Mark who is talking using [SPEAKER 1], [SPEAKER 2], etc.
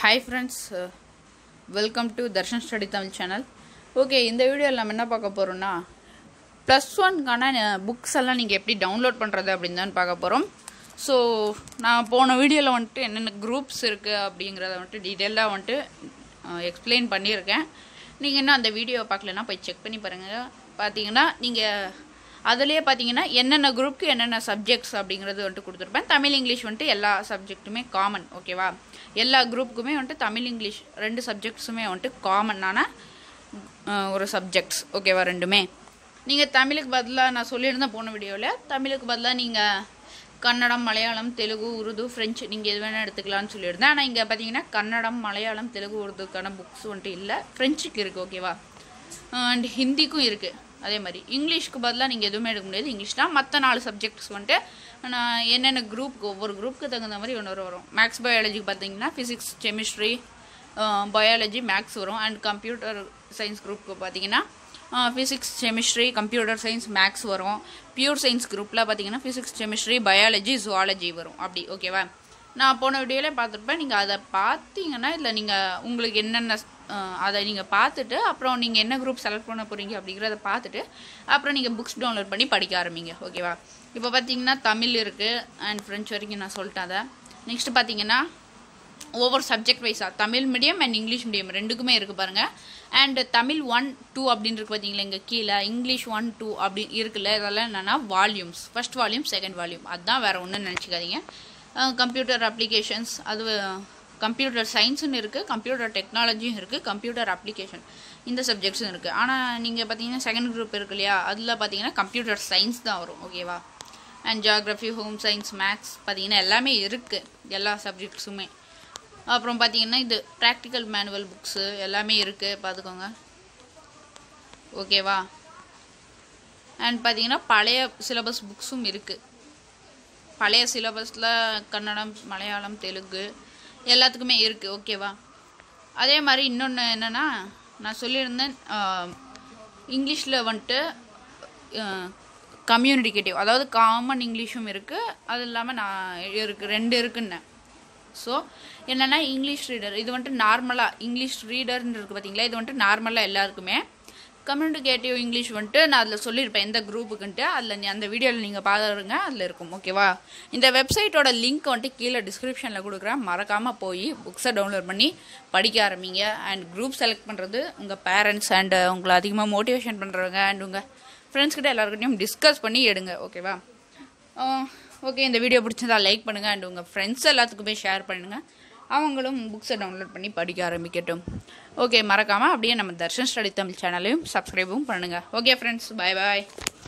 [SPEAKER 1] hi friends welcome to Darshan Study Tamil channel okay இந்த வீடியோவில் நம்ம என்ன பார்க்க போகிறோம்னா ப்ளஸ் ஒன்க்கான புக்ஸ் எல்லாம் நீங்கள் எப்படி டவுன்லோட் பண்ணுறது அப்படின்னு தான் பார்க்க போகிறோம் ஸோ நான் போன வீடியோவில் வந்துட்டு என்னென்ன குரூப்ஸ் இருக்குது அப்படிங்கிறத வந்துட்டு டீட்டெயிலாக வந்துட்டு எக்ஸ்பிளைன் பண்ணியிருக்கேன் நீங்கள் இன்னும் அந்த வீடியோவை பார்க்கலன்னா போய் செக் பண்ணி பாருங்கள் பார்த்தீங்கன்னா நீங்கள் அதுலேயே பார்த்தீங்கன்னா என்னென்ன குரூப்க்கு என்னென்ன சப்ஜெக்ட்ஸ் அப்படிங்கிறது வந்துட்டு கொடுத்துருப்பேன் தமிழ் இங்கிலீஷ் வந்துட்டு எல்லா சப்ஜெக்ட்டுமே காமன் ஓகேவா எல்லா குரூப்புக்குமே வந்துட்டு தமிழ் இங்கிலீஷ் ரெண்டு சப்ஜெக்ட்ஸுமே வந்துட்டு காமனான ஒரு சப்ஜெக்ட்ஸ் ஓகேவா ரெண்டுமே நீங்கள் தமிழுக்கு பதிலாக நான் சொல்லியிருந்தேன் போன வீடியோவில் தமிழுக்கு பதிலாக நீங்கள் கன்னடம் மலையாளம் தெலுங்கு உருது ஃப்ரெஞ்சு நீங்கள் எது வேணால் எடுத்துக்கலாம்னு சொல்லியிருந்தேன் ஆனால் இங்கே பார்த்தீங்கன்னா கன்னடம் மலையாளம் தெலுங்கு உருதுக்கான புக்ஸ் வந்துட்டு இல்லை ஃப்ரெஞ்சுக்கு இருக்குது ஓகேவா அண்ட் ஹிந்திக்கும் இருக்குது அதே மாதிரி இங்கிலீஷ்க்கு பதிலாக நீங்கள் எதுவுமே எடுக்க முடியாது இங்கிலீஷ் தான் மற்ற நாலு சப்ஜெக்ட்ஸ் வந்துட்டு நான் என்னென்ன குரூப்புக்கு ஒவ்வொரு குரூப்புக்கு தகுந்த மாதிரி ஒன்று வரும் மேக்ஸ் பயாலஜிக்கு பார்த்தீங்கன்னா ஃபிசிக்ஸ் கெமிஸ்ட்ரி பயாலஜி மேக்ஸ் வரும் அண்ட் கம்ப்யூட்டர் சயின்ஸ் குரூப்புக்கு பார்த்தீங்கன்னா physics chemistry computer science maths வரும் பியூர் சயின்ஸ் குரூப்பில் பார்த்தீங்கன்னா ஃபிசிக்ஸ் கெமிஸ்ட்ரி பயாலஜி ஜுவாலஜி வரும் அப்படி ஓகேவா நான் போன வீடியோவிலே பார்த்துருப்பேன் நீங்கள் அதை பார்த்தீங்கன்னா இல்லை நீங்கள் உங்களுக்கு என்னென்ன அதை நீங்கள் பார்த்துட்டு அப்புறம் நீங்கள் என்ன குரூப் செலக்ட் பண்ண போகிறீங்க அப்படிங்கிறத பார்த்துட்டு அப்புறம் நீங்கள் புக்ஸ் டவுன்லோட் பண்ணி படிக்க ஆரம்பிங்க ஓகேவா இப்போ பார்த்தீங்கன்னா தமிழ் இருக்குது அண்ட் ஃப்ரெஞ்ச் வரைக்கும் நான் சொல்லிட்டேன் அதை நெக்ஸ்ட் பார்த்தீங்கன்னா ஒவ்வொரு சப்ஜெக்ட் வைஸாக Tamil medium and English medium ரெண்டுக்குமே இருக்குது பாருங்கள் அண்ட் தமிழ் ஒன் டூ அப்படின்னு இருக்கு பார்த்தீங்களா இங்கே கீழே இங்கிலீஷ் ஒன் டூ அப்படி இருக்குல்ல இதெல்லாம் என்னென்னா volumes first volume second volume அதுதான் வேறு ஒன்றும் நினச்சிக்காதீங்க கம்ப்யூட்டர் அப்ளிகேஷன்ஸ் அது கம்ப்யூட்டர் சயின்ஸுன்னு இருக்குது கம்ப்யூட்டர் டெக்னாலஜியும் இருக்குது கம்ப்யூட்டர் அப்ளிகேஷன் இந்த சப்ஜெக்ட்ஸும் இருக்குது ஆனால் நீங்கள் பார்த்தீங்கன்னா செகண்ட் குரூப் இருக்கு இல்லையா அதில் பார்த்தீங்கன்னா கம்ப்யூட்டர் சயின்ஸ் தான் வரும் ஓகேவா and geography home science maths பார்த்தீங்கன்னா எல்லாமே இருக்குது எல்லா சப்ஜெக்ட்ஸுமே அப்புறம் பார்த்தீங்கன்னா இது ப்ராக்டிக்கல் மேனுவல் புக்ஸு எல்லாமே இருக்குது பார்த்துக்கோங்க ஓகேவா அண்ட் பார்த்தீங்கன்னா பழைய சிலபஸ் புக்ஸும் இருக்குது பழைய சிலபஸில் கன்னடம் மலையாளம் தெலுங்கு எல்லாத்துக்குமே இருக்குது ஓகேவா அதே மாதிரி இன்னொன்று என்னென்னா நான் சொல்லியிருந்தேன் இங்கிலீஷில் வந்துட்டு கம்யூனிகேட்டிவ் அதாவது காமன் இங்கிலீஷும் இருக்குது அது இல்லாமல் நான் இருக்குது ரெண்டு இருக்குன்னேன் ஸோ என்னென்னா இங்கிலீஷ் ரீடர் இது வந்துட்டு நார்மலாக இங்கிலீஷ் ரீடர்னு இருக்குது பார்த்தீங்களா இது வந்துட்டு நார்மலாக எல்லாருக்குமே கம்யூனிகேட்டிவ் இங்கிலீஷ் வந்துட்டு நான் அதில் சொல்லியிருப்பேன் எந்த குரூப்புக்குன்ட்டு அதில் நீ அந்த வீடியோவில் நீங்கள் பாருங்க அதில் இருக்கும் ஓகேவா இந்த வெப்சைட்டோட லிங்க் வந்துட்டு கீழே டிஸ்கிரிப்ஷனில் கொடுக்குறேன் மறக்காமல் போய் புக்ஸை டவுன்லோட் பண்ணி படிக்க ஆரம்பிங்க அண்ட் குரூப் செலக்ட் பண்ணுறது உங்கள் பேரண்ட்ஸ் அண்ட் உங்களை அதிகமாக மோட்டிவேஷன் பண்ணுறவங்க அண்ட் உங்கள் ஃப்ரெண்ட்ஸ்கிட்ட எல்லாருக்கிட்டையும் டிஸ்கஸ் பண்ணி எடுங்க ஓகேவா ஓகே இந்த வீடியோ பிடிச்சதா லைக் பண்ணுங்கள் அண்ட் உங்கள் ஃப்ரெண்ட்ஸ் எல்லாத்துக்குமே ஷேர் பண்ணுங்கள் அவங்களும் புக்ஸை டவுன்லோட் பண்ணி படிக்க ஆரம்பிக்கட்டும் ஓகே மறக்காமல் அப்படியே நம்ம தர்ஷன் ஸ்டடி தமிழ் சேனலையும் சப்ஸ்கிரைபும் பண்ணுங்கள் ஓகே ஃப்ரெண்ட்ஸ் பாய் பாய்